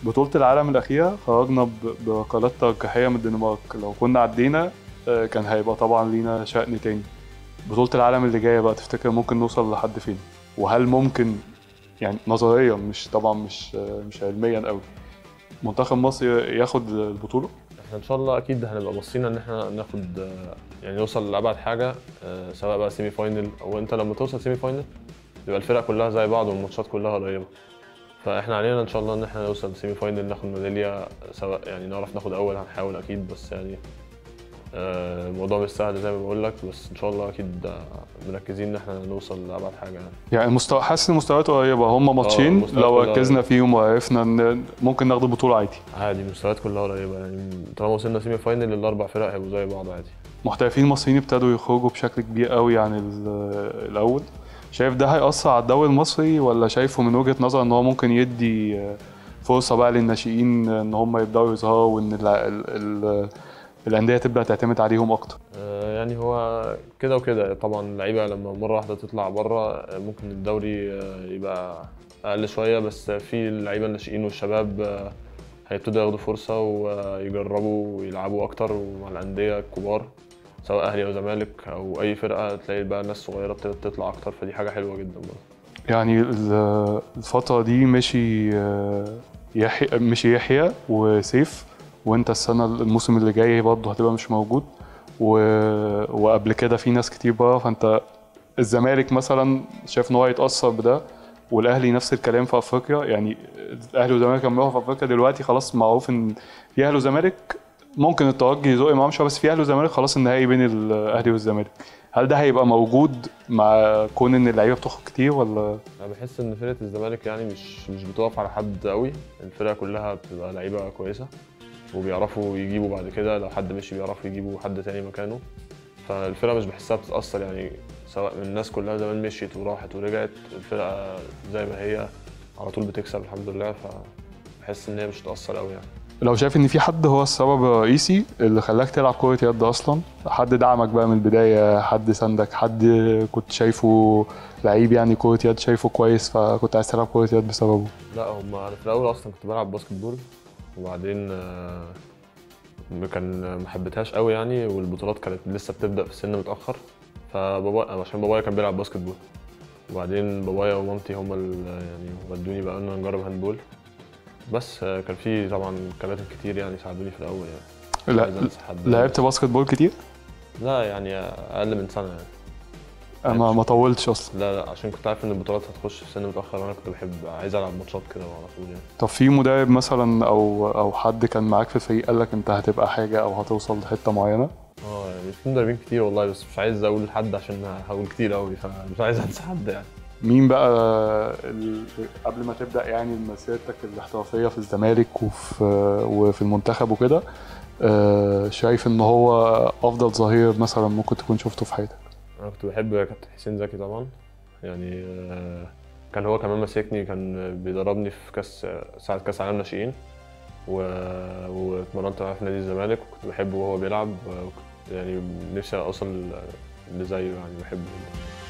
بطولة العالم الأخيرة خرجنا ب- بركلات ترجيحية من الدنمارك لو كنا عدينا آه، كان هيبقى طبعا لينا شأن تاني بطولة العالم اللي جاية بقى تفتكر ممكن نوصل لحد فين وهل ممكن يعني نظريا مش طبعا مش آه، مش علميا قوي منتخب مصر ياخد البطولة احنا ان شاء الله اكيد هنبقى باصين ان احنا ناخد آه، يعني نوصل لابعد حاجه آه، سواء بقى سيمي فاينل او انت لما توصل سيمي فاينل يبقى الفرق كلها زي بعض والماتشات كلها قريبه فاحنا علينا ان شاء الله ان احنا نوصل سيمي فاينل ناخد ميداليه سواء يعني نعرف ناخد اول هنحاول اكيد بس يعني آه، الموضوع مش سهل زي ما بقول لك بس ان شاء الله اكيد آه، مركزين ان احنا نوصل لابعد حاجه يعني يعني مستوى حاسس ان المستويات قريبة هم ماتشين المستويات لو كلها ركزنا فيهم وعرفنا ان ممكن ناخد البطولة عادي عادي المستويات كلها قريبه يعني طالما وصلنا سيمي فاينل الاربع فرق هيبقوا زي بعض عادي محترفين مصريين ابتدوا يخرجوا بشكل كبير قوي عن ال- الاول شايف ده هيأثر على الدوري المصري ولا شايفه من وجهة نظر ان هو ممكن يدي فرصة بقى للناشئين ان هم يبدأوا يظهروا وان ال ال ال الأندية تبدأ تعتمد عليهم أكتر آه، يعني هو كده وكده طبعا اللعيبه لما مره واحده تطلع بره آه، ممكن الدوري آه، يبقى اقل شويه بس في اللعيبه الناشئين والشباب آه، هيبتدوا ياخدوا فرصه ويجربوا ويلعبوا اكتر مع الانديه الكبار سواء اهلي او زمالك او اي فرقه تلاقي بقى ناس صغيره ابتدت تطلع اكتر فدي حاجه حلوه جدا برضه يعني ال- الفترة دي مشي آه، يحيى مشي يحيى وسيف وانت السنة الموسم اللي جاي برضه هتبقى مش موجود و... وقبل كده في ناس كتير بره فانت الزمالك مثلا شايف ان هو هيتأثر بده والاهلي نفس الكلام في افريقيا يعني الاهلي والزمالك كانوا بيروحوا في افريقيا دلوقتي خلاص معروف ان في اهلي وزمالك ممكن الترجي يزق معاهم شويه بس في اهلي وزمالك خلاص النهائي بين الاهلي والزمالك هل ده هيبقى موجود مع كون ان اللعيبه بتخرج كتير ولا انا بحس ان فرقه الزمالك يعني مش مش بتقف على حد قوي الفرقه كلها بتبقى لعيبه كويسه وبيعرفوا يجيبوا بعد كده لو حد مشي بيعرفوا يجيبوا حد تاني مكانه فالفرقه مش بحسها بتتاثر يعني سواء من الناس كلها زمان مشيت وراحت ورجعت الفرقه زي ما هي على طول بتكسب الحمد لله فبحس ان هي مش هتاثر قوي يعني لو شايف ان في حد هو السبب الرئيسي اللي خلاك تلعب كرة يد اصلا حد دعمك بقى من البداية حد ساندك حد كنت شايفه لعيب يعني كرة يد شايفه كويس فكنت عايز تلعب كرة يد بسببه لا هم انا في الاول اصلا كنت بلعب باسكت بول وبعدين آه، كان ما حبيتهاش قوي يعني والبطولات كانت لسه بتبدا في سن متاخر فبابا عشان بابايا كان بيلعب باسكت بول وبعدين بابايا ومامتي هم اللي يعني ودوني بقى ان أنا نجرب هاندبول بس آه، كان في طبعا كباتن كتير يعني ساعدوني في الاول يعني لا عايز أنسى حد. لعبت باسكت بول كتير لا يعني اقل من سنه يعني ما ما طولتش اصلا لا لا عشان كنت عارف ان البطولات هتخش في سن متاخر وانا كنت بحب عايز العب ماتشات كده على طول يعني طب في مدرب مثلا او او حد كان معاك في الفريق قال لك انت هتبقى حاجة او هتوصل لحتة معينة اه يعني في مدربين كتير والله بس مش عايز اقول حد عشان هقول كتير قوي فمش عايز انسى حد يعني مين بقى ال... قبل ما تبدا يعني مسيرتك الاحترافيه في الزمالك وفي وفي المنتخب وكده آه، شايف ان هو افضل ظهير مثلا ممكن تكون شفته في حياتك انا كنت بحب كابتن حسين زكي طبعا يعني آه، كان هو كمان ماسكني كان بيدربني في كاس ساعة كاس عالم ناشئين و... واتمرنت معاه في نادي الزمالك وكنت بحبه وهو بيلعب وكنت يعني نفسي اوصل لزيه يعني بحبه جدا